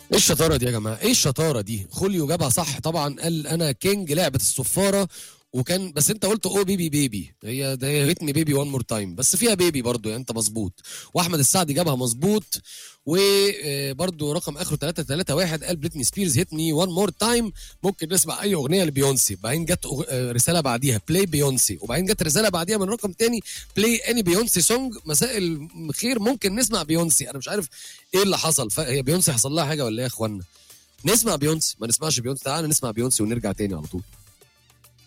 ايه الشطاره دي يا جماعه ايه الشطاره دي خوليو جابها صح طبعا قال انا كينج لعبه الصفاره وكان بس انت قلت او بيبي بيبي هي ده هيت مي بيبي وان مور تايم بس فيها بيبي برضو يعني انت مظبوط واحمد السعدي جابها مظبوط وبرضو رقم اخره 331 قال بريتني سبيرز هيت مي وان مور تايم ممكن نسمع اي اغنيه لبيونسي بعدين جت أغ- آه، رساله بعديها بلاي بيونسي وبعدين جت رساله بعديها من رقم تاني بلاي اني بيونسي سونج مساء الخير ممكن نسمع بيونسي انا مش عارف ايه اللي حصل هي بيونسي حصل لها حاجه ولا ايه يا اخوانا نسمع بيونسي ما نسمعش بيونسي تعالى نسمع بيونسي ونرجع تاني على طول